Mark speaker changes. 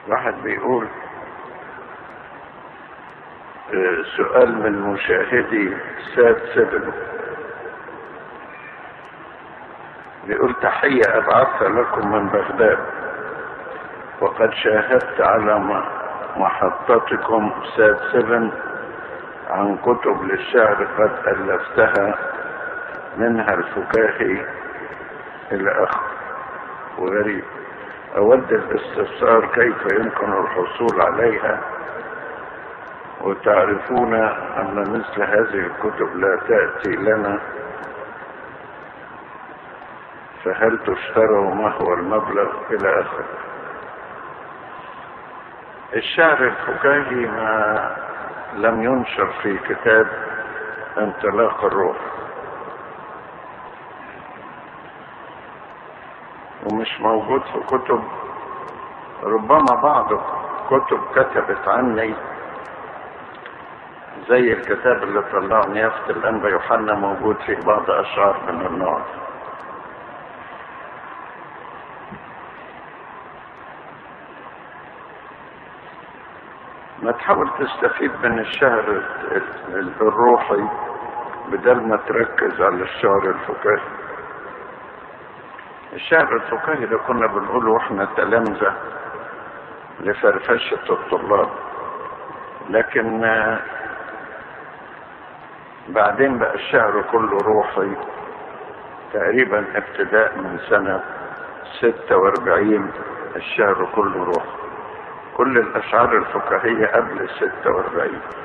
Speaker 1: واحد بيقول آه، سؤال من مشاهدي ساد سبل بيقول تحية أبعثها لكم من بغداد وقد شاهدت على م- محطتكم ساد سبن عن كتب للشعر قد ألفتها منها الفكاهي إلى آخره وغريب أود الاستفسار كيف يمكن الحصول عليها وتعرفون أن مثل هذه الكتب لا تأتي لنا فهل تشترى وما هو المبلغ إلى آخره الشعر الفكاهي ما لم ينشر في كتاب انطلاق الروح ومش موجود في كتب ربما بعض كتب كتبت عني زي الكتاب اللي طلعه نيافة الأنبا يوحنا موجود فيه بعض أشعار من النوع ده. ما تحاول تستفيد من الشعر ال- ال- الروحي بدل ما تركز على الشعر الفكاهي الشعر الفكاهي ده كنا بنقوله واحنا تلامذة لفرفشة الطلاب لكن آه، بعدين بقى الشعر كله روحي تقريبا ابتداء من سنة 46 الشعر كله روحي كل الأشعار الفكاهية قبل 46